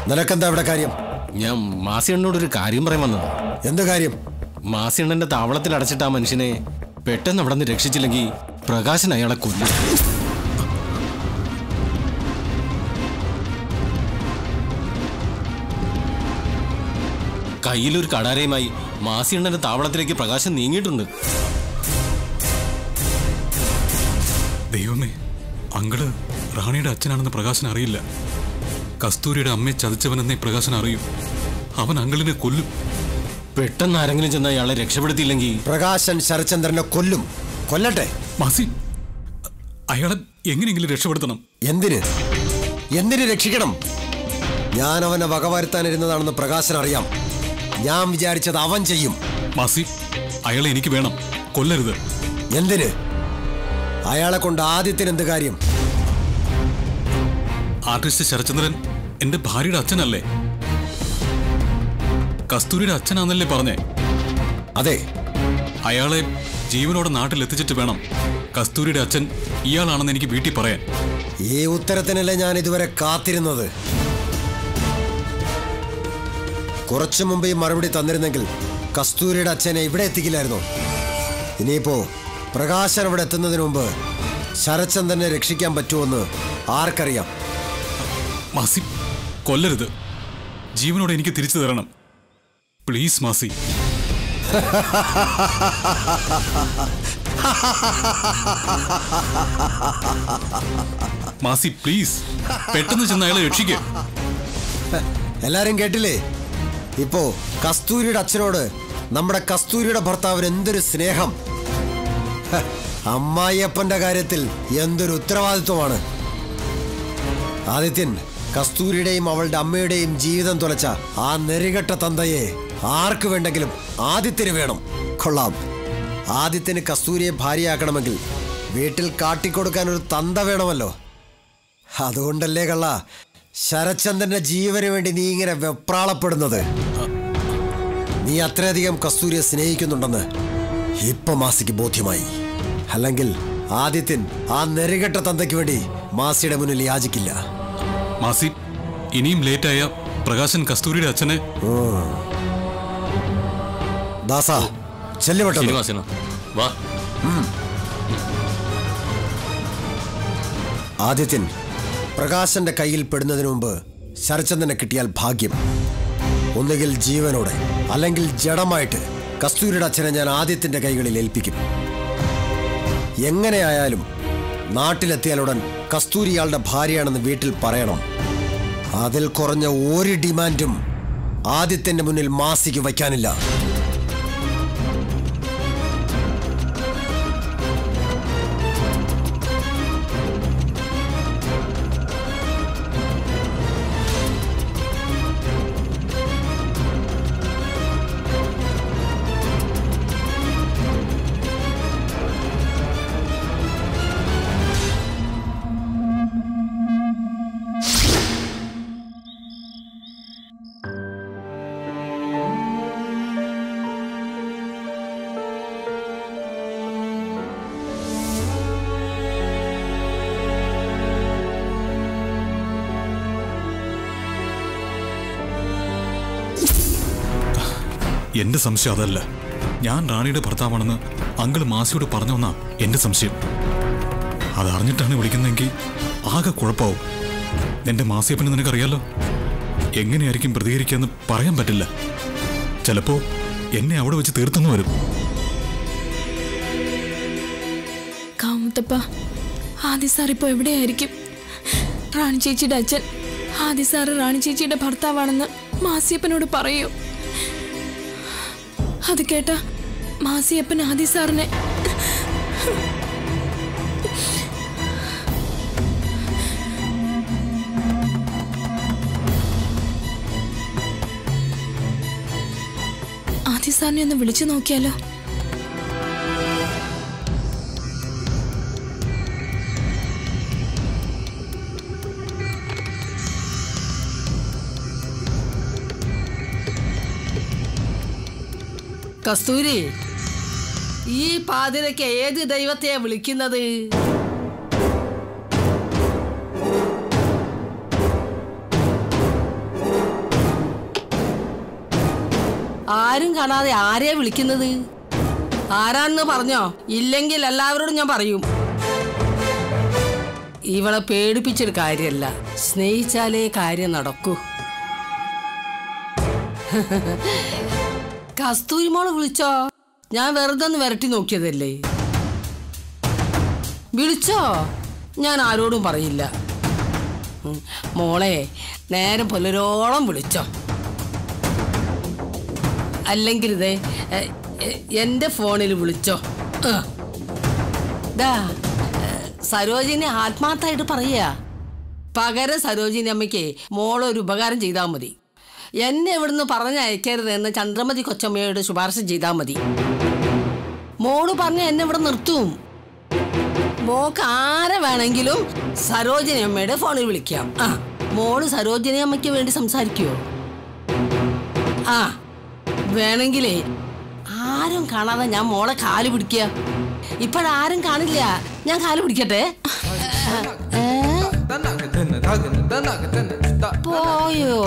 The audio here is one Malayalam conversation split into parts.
നിനക്കെന്താ ഇവിടെ കാര്യം ഞാൻ മാസിയണ്ണനോട് ഒരു കാര്യം പറയാൻ വന്നതാ എന്ത് കാര്യം മാസിയണ്ണന്റെ താവളത്തിൽ അടച്ചിട്ട ആ മനുഷ്യനെ പെട്ടെന്ന് അവിടെ നിന്ന് രക്ഷിച്ചില്ലെങ്കിൽ പ്രകാശൻ അയാളെ കൊല്ലും കയ്യിലൊരു കടാരയുമായി മാസിയണ്ണന്റെ താവളത്തിലേക്ക് പ്രകാശൻ നീങ്ങിയിട്ടുണ്ട് ദൈവമേ അങ്കിള് റാണിയുടെ അച്ഛനാണെന്ന് പ്രകാശൻ അറിയില്ല കസ്തൂരിയുടെ അമ്മയെ ചതിച്ചവനെന്നേ പ്രകാശൻ അറിയൂ അവൻ അങ്കിളിനെ കൊല്ലും പെട്ടെന്ന് ആരെങ്കിലും ചെന്ന് അയാളെ രക്ഷപ്പെടുത്തിയില്ലെങ്കിൽ പ്രകാശൻ ശരചന്ദ്രനെ കൊല്ലും കൊല്ലട്ടെ മാസി അയാളെ എങ്ങനെയെങ്കിലും രക്ഷപ്പെടുത്തണം എന്തിന് എന്തിന് രക്ഷിക്കണം ഞാൻ അവനെ വകവരുത്താനിരുന്നതാണെന്ന് പ്രകാശൻ അറിയാം ഞാൻ വിചാരിച്ചത് അവൻ ചെയ്യും മാസി അയാളെ എനിക്ക് വേണം കൊല്ലരുത് എന്തിന് അയാളെ കൊണ്ട് ആദ്യത്തിന് എന്ത് കാര്യം ആർട്ടിസ്റ്റ് ശരചന്ദ്രൻ എന്റെ ഭാര്യയുടെ അച്ഛനല്ലേ കസ്തൂരിയുടെ അച്ഛനാന്നല്ലേ പറഞ്ഞേ അതെ അയാളെ ജീവനോടെ നാട്ടിൽ എത്തിച്ചിട്ട് വേണം കസ്തൂരിയുടെ അച്ഛൻ ഇയാളാണെന്ന് എനിക്ക് വീട്ടിൽ പറയാൻ ഈ ഉത്തരത്തിനല്ലേ ഞാൻ ഇതുവരെ കാത്തിരുന്നത് കുറച്ചു മുമ്പ് ഈ മറുപടി തന്നിരുന്നെങ്കിൽ കസ്തൂരിയുടെ അച്ഛനെ ഇവിടെ എത്തിക്കില്ലായിരുന്നോ ഇനിയിപ്പോ പ്രകാശൻ അവിടെ എത്തുന്നതിന് മുമ്പ് ശരചന്ദ്രനെ രക്ഷിക്കാൻ പറ്റുമെന്ന് ആർക്കറിയാം മാസി കൊല്ലരുത് ജീവനോടെ എനിക്ക് തിരിച്ചു തരണം പ്ലീസ് മാസി മാസി പ്ലീസ് പെട്ടെന്ന് ചെന്ന് അയാളെ രക്ഷിക്കുക എല്ലാരും കേട്ടില്ലേ ഇപ്പോ കസ്തൂരിയുടെ അച്ഛനോട് നമ്മുടെ കസ്തൂരിയുടെ ഭർത്താവിന് എന്തൊരു സ്നേഹം ഹ, അമ്മായിയപ്പന്റെ കാര്യത്തിൽ എന്തൊരു ഉത്തരവാദിത്വമാണ് ആദിത്യൻ കസ്തൂരിയുടെയും അവളുടെ അമ്മയുടെയും ജീവിതം തുലച്ച ആ നെറികെട്ട തന്തയെ ആർക്ക് വേണ്ടെങ്കിലും ആദിത്യന് വേണം കൊള്ളാം ആദിത്യന് കസ്തൂരിയെ ഭാര്യയാക്കണമെങ്കിൽ വീട്ടിൽ കാട്ടിക്കൊടുക്കാൻ ഒരു തന്ത വേണമല്ലോ അതുകൊണ്ടല്ലേ കള്ള ശരചന്ദ്രന്റെ ജീവന് വേണ്ടി നീ ഇങ്ങനെ വെപ്രാളപ്പെടുന്നത് നീ അത്രയധികം കസ്തൂരിയെ സ്നേഹിക്കുന്നുണ്ടെന്ന് ഇപ്പൊ മാസിക്ക് ബോധ്യമായി അല്ലെങ്കിൽ ആദിത്യൻ ആ നെറുകെട്ട തന്തയ്ക്ക് വേണ്ടി മാസിയുടെ മുന്നിൽ യാചിക്കില്ല മാസി ഇനിയും ലേറ്റായ പ്രകാശൻ കസ്തൂരിയുടെ അച്ഛനെ ദാസ ചെല്ലുപെട്ടെന്ന് ശരിമാസിന വാ ആദിത്യൻ പ്രകാശന്റെ കയ്യിൽ പെടുന്നതിന് മുമ്പ് ശരചന്ദ്രനെ കിട്ടിയാൽ ഭാഗ്യം ഒന്നുകിൽ ജീവനോടെ അല്ലെങ്കിൽ ജഡമായിട്ട് കസ്തൂരിയുടെ അച്ഛനെ ഞാൻ ആദിത്യന്റെ കൈകളിൽ ഏൽപ്പിക്കും എങ്ങനെയായാലും നാട്ടിലെത്തിയാലുടൻ കസ്തൂരി ഇയാളുടെ ഭാര്യയാണെന്ന് വീട്ടിൽ പറയണം അതിൽ കുറഞ്ഞ ഒരു ഡിമാൻഡും ആദിത്യന്റെ മുന്നിൽ മാസിക്ക് വയ്ക്കാനില്ല എന്റെ സംശയം അതല്ല ഞാൻ റാണിയുടെ ഭർത്താവാണെന്ന് അങ്കിൾ മാസിയോട് പറഞ്ഞോന്നാ എന്റെ സംശയം അതറിഞ്ഞിട്ടാണ് വിളിക്കുന്നതെങ്കിൽ ആകെ കുഴപ്പാവും എന്റെ മാസിയപ്പനെ നിനക്കറിയാലോ എങ്ങനെയായിരിക്കും പ്രതികരിക്കാന്ന് പറയാൻ പറ്റില്ല ചിലപ്പോ എന്നെ അവിടെ വെച്ച് തീർത്തെന്ന് വരും കാമുത്തപ്പ ആദി സാർ ഇപ്പോൾ എവിടെയായിരിക്കും റാണി ചേച്ചിയുടെ അച്ഛൻ ആദി സാറ് റാണി ചേച്ചിയുടെ ഭർത്താവാണെന്ന് മാസിയപ്പനോട് പറയൂ അത് കേട്ട മാസിയപ്പൻ ആദി സാറിനെ ആദി സാറിനെ ഒന്ന് വിളിച്ചു നോക്കിയാലോ കസ്തൂരി ഈ പാതിരയ്ക്ക് ഏത് ദൈവത്തെയാ വിളിക്കുന്നത് ആരും കാണാതെ ആരെയാ വിളിക്കുന്നത് ആരാണെന്ന് പറഞ്ഞോ ഇല്ലെങ്കിൽ എല്ലാവരോടും ഞാൻ പറയും ഇവളെ പേടിപ്പിച്ചൊരു കാര്യമല്ല സ്നേഹിച്ചാലേ കാര്യം നടക്കൂ കസ്തൂരി മോള് വിളിച്ചോ ഞാൻ വെറുതെ ഒന്ന് വരട്ടി നോക്കിയതല്ലേ വിളിച്ചോ ഞാൻ ആരോടും പറയില്ല ഉം, മോളെ നേരം പുലരോളം വിളിച്ചോ അല്ലെങ്കിൽ ഇതേ എ, എ, എൻ്റെ ഫോണിൽ വിളിച്ചോ ആ. ദാ എ, സരോജിനി ആത്മാർത്ഥമായിട്ട് പറയാ പകരം സരോജിനി അമ്മയ്ക്ക് മോളൊരു ഉപകാരം ചെയ്താൽ മതി എന്നെ ഇവിടുന്ന് പറഞ്ഞയക്കരുത് എന്ന് ചന്ദ്രമതി കൊച്ചമ്മയോട് ശുപാർശ ചെയ്താൽ മതി മോള് പറഞ്ഞ എന്നെ ഇവിടെ നിർത്തും മോക്ക് ആരെ വേണമെങ്കിലും സരോജിനി അമ്മയുടെ ഫോണിൽ വിളിക്കാം ആ മോള് സരോജിനി അമ്മയ്ക്ക് വേണ്ടി സംസാരിക്കുവോ ആ വേണമെങ്കിലേ ആരും കാണാതെ ഞാൻ മോളെ കാല് പിടിക്കുക ഇപ്പോഴാരും കാണില്ല ഞാൻ കാല് പിടിക്കട്ടെ ഏ? പോയോ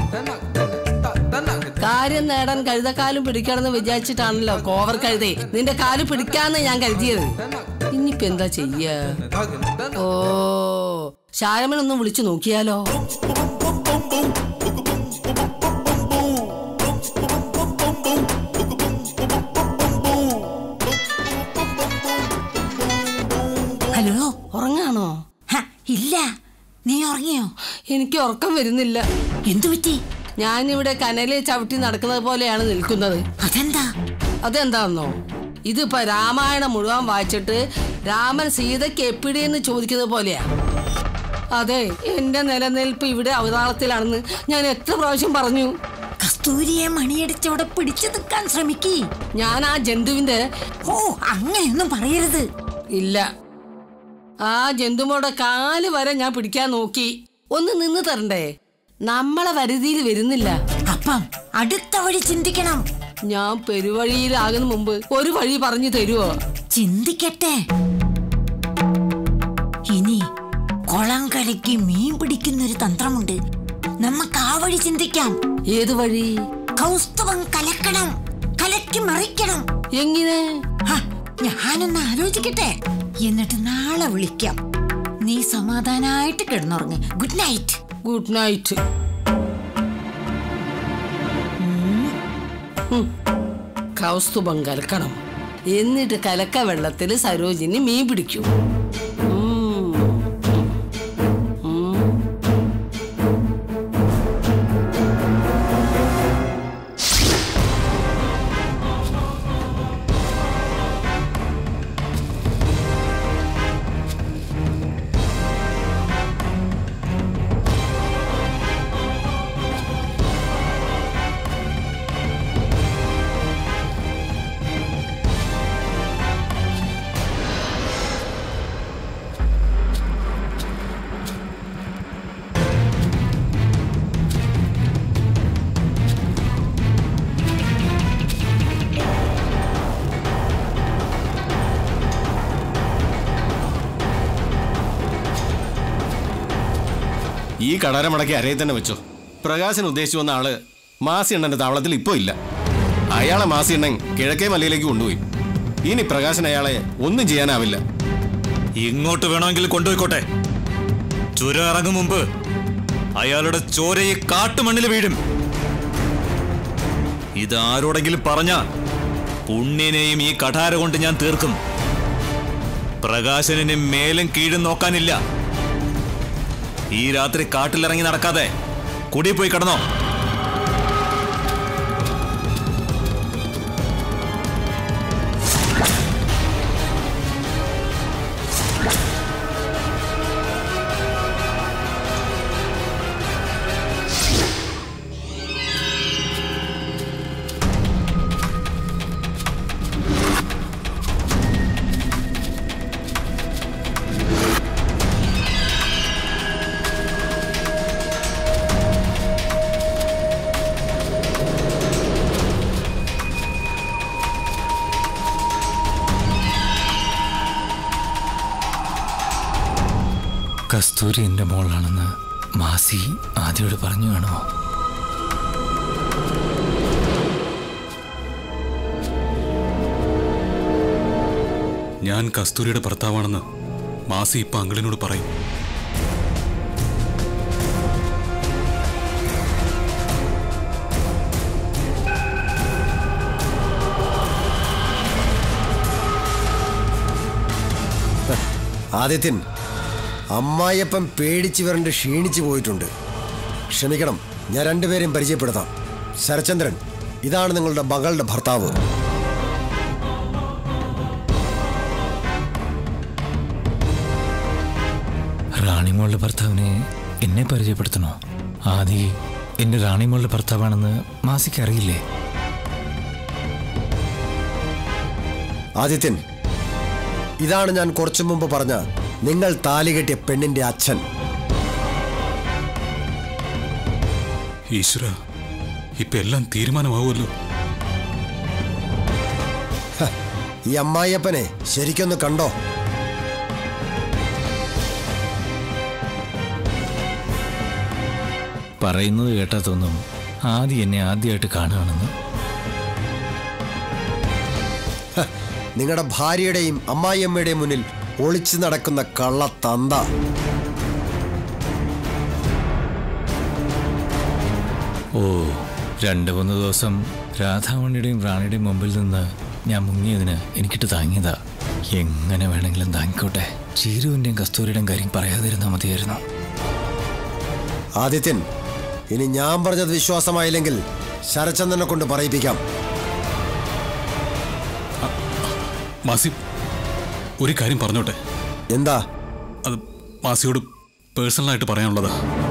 കാര്യം നേടാൻ കഴുതക്കാലും പിടിക്കണമെന്ന് വിചാരിച്ചിട്ടാണല്ലോ കോവർ കഴുതേ നിന്റെ കാല് പിടിക്കാന്ന് ഞാൻ കരുതിയത് ഇനിയിപ്പോ എന്താ ചെയ്യ ഓ ശാരമനൊന്ന് വിളിച്ചു നോക്കിയാലോ ഹലോ ഉറങ്ങാണോ ഹ, ഇല്ല നീ ഉറങ്ങിയോ എനിക്ക് ഉറക്കം വരുന്നില്ല എന്തു പറ്റി ഞാനിവിടെ കനലെ ചവിട്ടി നടക്കുന്നത് പോലെയാണ് നിൽക്കുന്നത് അതെന്താ അതെന്താണെന്നോ ഇതിപ്പോ രാമായണം മുഴുവൻ വായിച്ചിട്ട് രാമൻ സീതയ്ക്ക് എപ്പിടിയെന്ന് ചോദിക്കുന്നത് പോലെയാ അതെ എന്റെ നിലനിൽപ്പ് ഇവിടെ അവതാളത്തിലാണെന്ന് ഞാൻ എത്ര പ്രാവശ്യം പറഞ്ഞു കസ്തൂരിയെ മണിയടിച്ചവിടെ പിടിച്ചു നിൽക്കാൻ ശ്രമിക്കി ഞാൻ ആ ജന്തുവിന്റെ ഓ അങ്ങനെയൊന്നും പറയരുത് ഇല്ല ആ ജന്തുമോടെ കാല് വരെ ഞാൻ പിടിക്കാൻ നോക്കി ഒന്ന് നിന്ന് തരണ്ടേ നമ്മളെ വരുതിയിൽ വരുന്നില്ല അപ്പം അടുത്ത വഴി ചിന്തിക്കണം ഞാൻ പെരുവഴിയിലാകുന്ന മുമ്പ് ഒരു വഴി പറഞ്ഞു തരുവോ ചിന്തിക്കട്ടെ ഇനി കുളം കലക്കി മീൻ പിടിക്കുന്നൊരു തന്ത്രമുണ്ട് നമുക്ക് ആ വഴി ചിന്തിക്കാം ഏത് വഴി കൗസ്തുഭം കലക്കണം കലക്കി മറിക്കണം എങ്ങനെ ഹ, ഞാനൊന്ന് ആലോചിക്കട്ടെ എന്നിട്ട് നാളെ വിളിക്കാം നീ സമാധാനായിട്ട് കിടന്നുറങ്ങ് good night good night Kausthubham കലക്കണം എന്നിട്ട് കലക്ക വെള്ളത്തിൽ സരോജിനി മീൻ പിടിക്കും ഉം. ഉം. ഈ കടാരമടക്കി അരയിൽ തന്നെ വെച്ചോ പ്രകാശൻ ഉദ്ദേശിച്ചു വന്ന ആള് മാസി എണ്ണന്റെ താവളത്തിൽ ഇപ്പോ ഇല്ല അയാളെ മാസി എണ്ണൻ കിഴക്കേ മലയിലേക്ക് കൊണ്ടുപോയി ഇനി പ്രകാശൻ അയാളെ ഒന്നും ചെയ്യാനാവില്ല ഇങ്ങോട്ട് വേണമെങ്കിൽ കൊണ്ടുപോയിക്കോട്ടെ ചുരം ഇറങ്ങും മുമ്പ് അയാളുടെ ചോര ഈ കാട്ടുമണ്ണിൽ വീഴും ഇത് ആരോടെങ്കിലും പറഞ്ഞ പുണ്യനെയും ഈ കഠാര കൊണ്ട് ഞാൻ തീർക്കും പ്രകാശനെ മേലും കീഴും നോക്കാനില്ല ഈ രാത്രി കാട്ടിലിറങ്ങി നടക്കാതെ കുടി പോയി കിടന്നോ കസ്തൂരി എൻ്റെ മോളാണെന്ന് മാസി ആദ്യയോട് പറഞ്ഞു കാണുമോ ഞാൻ കസ്തൂരിയുടെ ഭർത്താവാണെന്ന് മാസി ഇപ്പൊ അങ്കിളിനോട് പറയും ആദിത്യൻ അമ്മായിയപ്പൻ പേടിച്ച് വരണ്ട് ക്ഷീണിച്ചു പോയിട്ടുണ്ട് ക്ഷമിക്കണം ഞാൻ രണ്ടുപേരെയും പരിചയപ്പെടുത്താം ശരചന്ദ്രൻ ഇതാണ് നിങ്ങളുടെ മകളുടെ ഭർത്താവ് റാണിമോളുടെ ഭർത്താവിനെ എന്നെ പരിചയപ്പെടുത്തണോ ആദി എന്റെ റാണിമോളുടെ ഭർത്താവാണെന്ന് മാസിക്ക് അറിയില്ലേ ആദിത്യൻ ഇതാണ് ഞാൻ കുറച്ചു മുമ്പ് പറഞ്ഞ നിങ്ങൾ താലി കെട്ടിയ പെണ്ണിന്റെ അച്ഛൻ ഈശ്വര ഇപ്പൊ എല്ലാം തീരുമാനമാവുമല്ലോ ഈ അമ്മായിയപ്പനെ ശരിക്കൊന്ന് കണ്ടോ പറയുന്നത് കേട്ടാ തോന്നും ആദി എന്നെ ആദ്യമായിട്ട് കാണുകയാണെന്ന് നിങ്ങളുടെ ഭാര്യയുടെയും അമ്മായിയമ്മയുടെയും മുന്നിൽ ഒളിച്ചു നടക്കുന്ന കള്ള തന്ത ഓ രണ്ട് മൂന്ന് ദിവസം രാധാമണിയുടെയും റാണിയുടെയും മുമ്പിൽ നിന്ന് ഞാൻ മുങ്ങിയതിന് എനിക്കിട്ട് താങ്ങിയതാ എങ്ങനെ വേണമെങ്കിലും താങ്ങിക്കോട്ടെ ചീരുവിൻ്റെയും കസ്തൂരിയുടെയും കാര്യം പറയാതിരുന്നാൽ മതിയായിരുന്നു ആദിത്യൻ ഇനി ഞാൻ പറഞ്ഞത് വിശ്വാസമായില്ലെങ്കിൽ ശരചന്ദ്രനെ കൊണ്ട് പറയിപ്പിക്കാം മാസി ഒരു കാര്യം പറഞ്ഞോട്ടെ എന്താ അത് മാസിയോട് പേഴ്സണലായിട്ട് പറയാനുള്ളതാ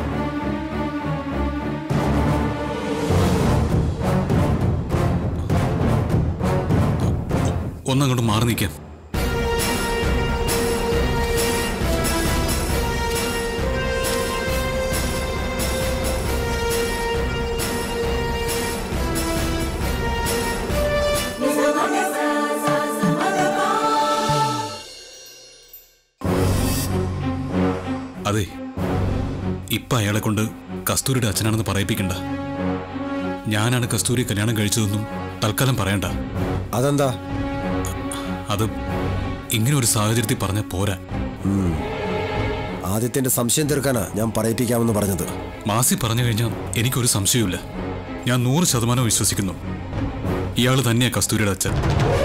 ഒന്നങ്ങോട്ട് മാറി നിൽക്കാൻ അതെ ഇപ്പൊ അയാളെ കൊണ്ട് കസ്തൂരിയുടെ അച്ഛനാണെന്ന് പറയിപ്പിക്കണ്ട ഞാനാണ് കസ്തൂരി കല്യാണം കഴിച്ചതെന്നും തൽക്കാലം പറയണ്ട അതെന്താ അത് ഇങ്ങനെ ഒരു സാഹചര്യത്തിൽ പറഞ്ഞ പോരാ ആദിത്യന്റെ സംശയം തീർക്കാനാ ഞാൻ പറയിപ്പിക്കാമെന്ന് പറഞ്ഞത് മാസി പറഞ്ഞു കഴിഞ്ഞാൽ എനിക്കൊരു സംശയവുമില്ല ഞാൻ നൂറ് ശതമാനം വിശ്വസിക്കുന്നു ഇയാൾ തന്നെയാ കസ്തൂരിയുടെ അച്ഛൻ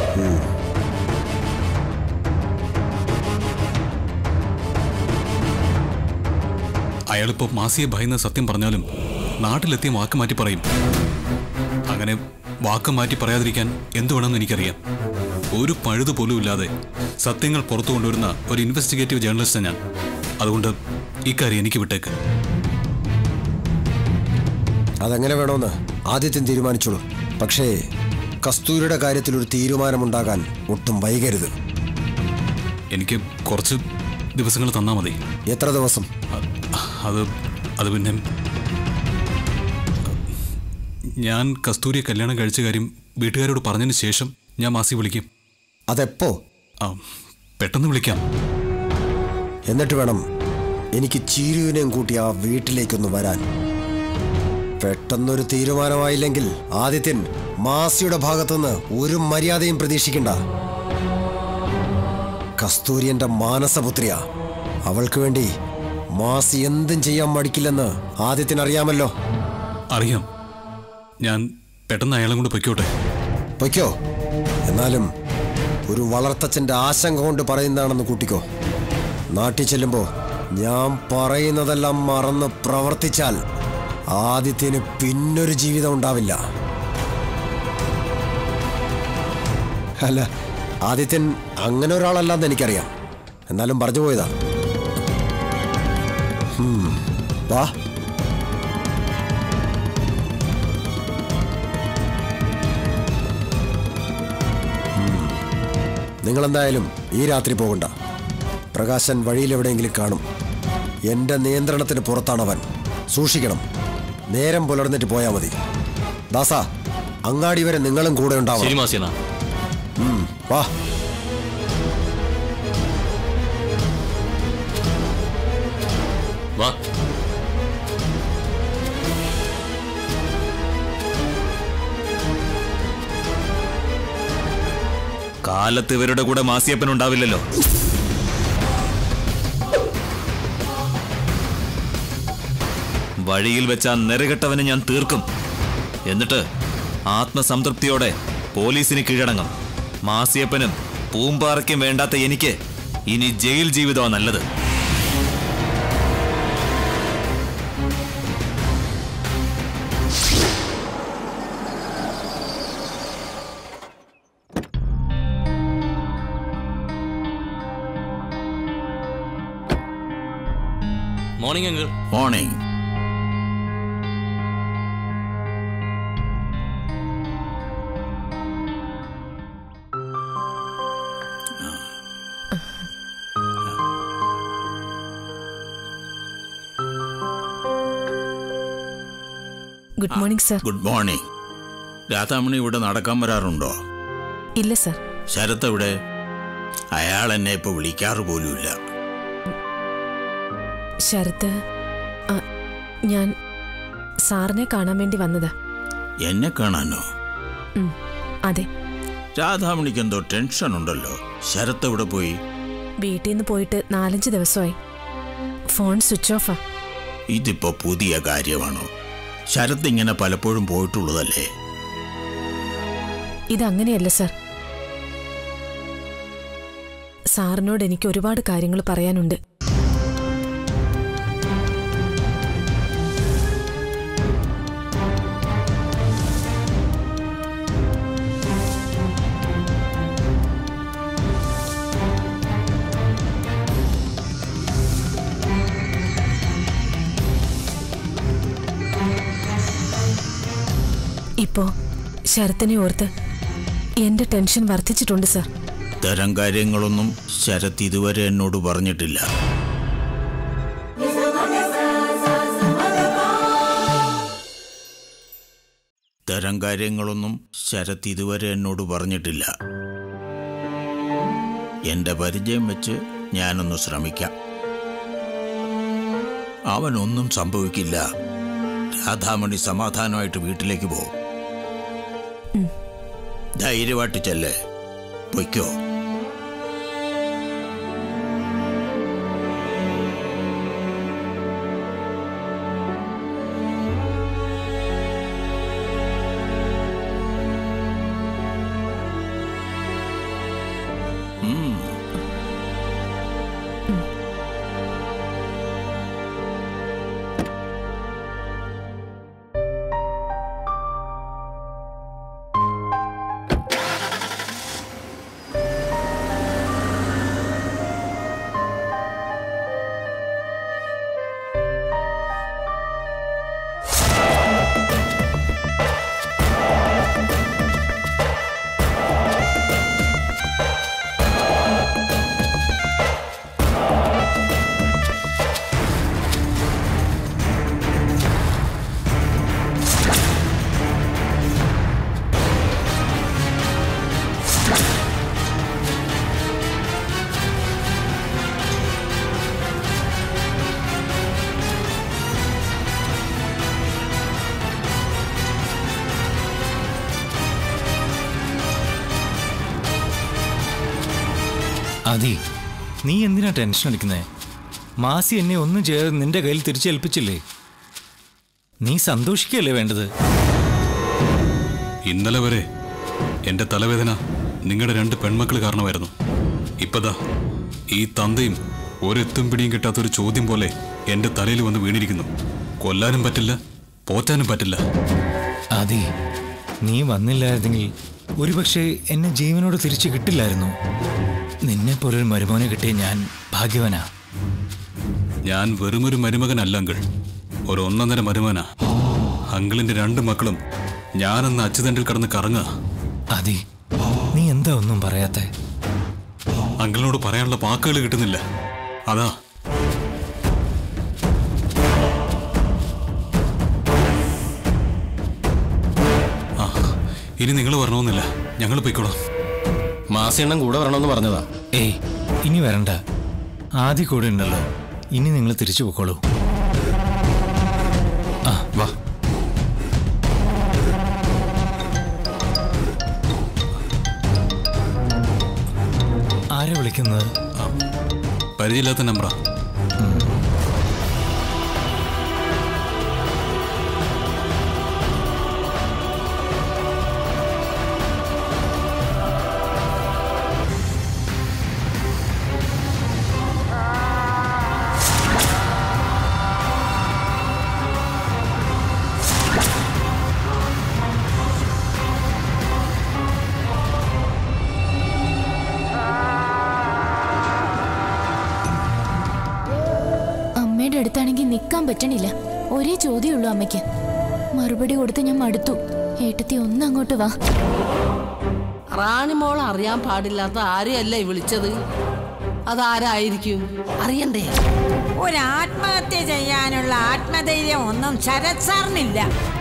അയാളിപ്പോ മാസിയെ ഭയന്ന് സത്യം പറഞ്ഞാലും നാട്ടിലെത്തിയ വാക്ക് മാറ്റി പറയും അങ്ങനെ വാക്ക് മാറ്റി പറയാതിരിക്കാൻ എന്തു വേണമെന്ന് എനിക്കറിയാം ഒരു പഴുത് പോലും ഇല്ലാതെ സത്യങ്ങൾ പുറത്തു കൊണ്ടുവരുന്ന ഒരു ഇൻവെസ്റ്റിഗേറ്റീവ് ജേർണലിസ്റ്റ് ഞാൻ അതുകൊണ്ട് ഇക്കാര്യം എനിക്ക് വിട്ടേക്ക് അതെങ്ങനെ വേണമെന്ന് ആദിത്യൻ തീരുമാനിച്ചോളൂ പക്ഷേ കസ്തൂരിയുടെ കാര്യത്തിൽ ഒരു തീരുമാനമുണ്ടാകാൻ ഒട്ടും വൈകരുത് എനിക്ക് കുറച്ച് ദിവസങ്ങൾ തന്നാൽ മതി എത്ര ദിവസം അ- അത് അത് പിന്നെ ഞാൻ കസ്തൂരിയെ കല്യാണം കഴിച്ച കാര്യം വീട്ടുകാരോട് പറഞ്ഞതിന് ശേഷം ഞാൻ മാസി വിളിക്കും അതെപ്പോ ആ പെട്ടെന്ന് വിളിക്കാം എന്നിട്ട് വേണം എനിക്ക് ചീരുവിനെയും കൂട്ടി ആ വീട്ടിലേക്കൊന്ന് വരാൻ പെട്ടെന്നൊരു തീരുമാനമായില്ലെങ്കിൽ ആദിത്യൻ മാസിയുടെ ഭാഗത്തുനിന്ന് ഒരു മര്യാദയും പ്രതീക്ഷിക്കണ്ട കസ്തൂരി എന്റെ മാനസപുത്രിയാ അവൾക്ക് വേണ്ടി മാസി എന്തും ചെയ്യാൻ മടിക്കില്ലെന്ന് ആദിത്യൻ അറിയാമല്ലോ അറിയാം ഞാൻ പെട്ടെന്ന് അയാളും കൊണ്ട് പൊയ്ക്കോട്ടെ പൊയ്ക്കോ എന്നാലും ഒരു വളർത്തച്ഛന്റെ ആശങ്ക കൊണ്ട് പറയുന്നതാണെന്ന് കൂട്ടിക്കോ നാട്ടിൽ ചെല്ലുമ്പോ ഞാൻ പറയുന്നതെല്ലാം മറന്ന് പ്രവർത്തിച്ചാൽ ആദിത്യന് പിന്നൊരു ജീവിതം ഉണ്ടാവില്ല അല്ല ആദിത്യൻ അങ്ങനെ ഒരാളല്ലാന്ന് എനിക്കറിയാം എന്നാലും പറഞ്ഞു പോയതാ ഹും, വാ നിങ്ങളെന്തായാലും ഈ രാത്രി പോകണ്ട പ്രകാശൻ വഴിയിൽ എവിടെയെങ്കിലും കാണും എന്റെ നിയന്ത്രണത്തിന് പുറത്താണവൻ സൂക്ഷിക്കണം നേരം പുലർന്നിട്ട് പോയാൽ മതി ദാസ അങ്ങാടി വരെ നിങ്ങളും കൂടെ ഉണ്ടാവണം മാസിയണ ഉം, വാ വാ കാലത്ത് ഇവരുടെ കൂടെ മാസിയപ്പൻ ഉണ്ടാവില്ലല്ലോ വഴിയിൽ വെച്ച ആ നെറുകെട്ടവനെ ഞാൻ തീർക്കും എന്നിട്ട് ആത്മസംതൃപ്തിയോടെ പോലീസിന് കീഴടങ്ങും മാസിയപ്പനും പൂമ്പാറയ്ക്കും വേണ്ടാത്ത എനിക്ക് ഇനി ജയിൽ ജീവിതമാണ് നല്ലത് morning uncle morning good morning sir good morning Radhamani ഇവിടെ നടക്കാൻ വരാറുണ്ടോ ഇല്ല സർ ശരത്ത് ഇവിടെ അയാൾ എന്നെ ഇപ്പൊ വിളിക്കാറ് പോലുമില്ല ശരത്ത് ആ, ഞാൻ സാറിനെ കാണാൻ വേണ്ടി വന്നതാ എന്നെ കാണാനോ ഉം, അതെ രാധാമണിക്ക് എന്തോ ടെൻഷൻ ഉണ്ടല്ലോ ശരത്ത് ഇവിടെ പോയി വീട്ടിൽ നിന്ന് പോയിട്ട് നാലഞ്ച് ദിവസമായി ഫോൺ സ്വിച്ച് ഓഫാ ഇതിപ്പോ പുതിയ കാര്യമാണോ ശരത്ത് ഇങ്ങനെ പലപ്പോഴും പോയിട്ടുള്ളതല്ലേ ഇതങ്ങനെയല്ല സർ സാറിനോട് എനിക്ക് ഒരുപാട് കാര്യങ്ങൾ പറയാനുണ്ട് ഇപ്പോ ശരത്തിനെ ഓർത്ത് എന്റെ ടെൻഷൻ വർദ്ധിച്ചിട്ടുണ്ട് സർ ഇത്തരം കാര്യങ്ങളൊന്നും ശരത്ത് ഇതുവരെ എന്നോട് പറഞ്ഞിട്ടില്ല ഇത്തരം കാര്യങ്ങളൊന്നും ശരത്ത് ഇതുവരെ എന്നോട് പറഞ്ഞിട്ടില്ല എന്റെ പരിചയം വെച്ച് ഞാനൊന്ന് ശ്രമിക്കാം അവനൊന്നും സംഭവിക്കില്ല രാധാമണി സമാധാനമായിട്ട് വീട്ടിലേക്ക് പോകും ധൈര്യമായിട്ട് ചെല്ലേ പൊയ്ക്കോ ഉം. അതി നീ എന്തിനാ ടെൻഷൻ അടിക്കുന്നേ മാസി എന്നെ ഒന്നും ചെയ്യാതെ നിന്റെ കയ്യിൽ തിരിച്ചേൽപ്പിച്ചില്ലേ നീ സന്തോഷിക്കല്ലേ വേണ്ടത് ഇന്നലെ വരെ എന്റെ തലവേദന നിങ്ങളുടെ രണ്ട് പെൺമക്കൾ കാരണമായിരുന്നു ഇപ്പതാ ഈ തന്തയും ഒരെത്തും പിടിയും കിട്ടാത്തൊരു ചോദ്യം പോലെ എന്റെ തലയിൽ വന്ന് വീണിരിക്കുന്നു കൊല്ലാനും പറ്റില്ല പോറ്റാനും പറ്റില്ല അതി നീ വന്നില്ലായിരുന്നെങ്കിൽ ഒരുപക്ഷെ എന്നെ ജീവനോട് തിരിച്ചു കിട്ടില്ലായിരുന്നു നിന്നെ പോലൊരു മരുമോനെ കിട്ടിയ ഞാൻ ഭാഗ്യവനാ ഞാൻ വെറുമൊരു മരുമകനല്ല അങ്കിൾ ഒരു ഒന്നൊന്നര മരുമകനാ അങ്കിളിന്റെ രണ്ട് മക്കളും ഞാനെന്ന അച്യുതണ്ടിൽ കടന്ന് കറങ്ങുക അതി നീ എന്താ ഒന്നും പറയാത്തെ അങ്കിളിനോട് പറയാനുള്ള വാക്കുകൾ കിട്ടുന്നില്ല അതാ ആ ഇനി നിങ്ങൾ വരണമെന്നില്ല ഞങ്ങൾ പോയിക്കോളാം മാസിയണ്ണം കൂടെ വരണമെന്ന് പറഞ്ഞതാ ഏയ് ഇനി വരണ്ട ആദ്യ കൂടെ ഉണ്ടല്ലോ ഇനി നിങ്ങൾ തിരിച്ചു പോയിക്കോളൂ ആ വാ വിളിക്കുന്നത് പരിചയമില്ലാത്ത നമ്പറാ അമ്മയുടെ അടുത്താണെങ്കിൽ നിൽക്കാൻ പറ്റണില്ല ഒരേ ചോദ്യമുള്ളൂ അമ്മയ്ക്ക് മറുപടി കൊടുത്ത് ഞാൻ മടുത്തു ഏട്ടത്തി ഒന്ന് അങ്ങോട്ട് വാ റാണിമോൾ അറിയാൻ പാടില്ലാത്ത ആരെയല്ലേ വിളിച്ചത് അതാരായിരിക്കും അറിയണ്ടേ ഒരു ആത്മഹത്യ ചെയ്യാനുള്ള ആത്മധൈര്യം ഒന്നും ശരത് സാറിനില്ല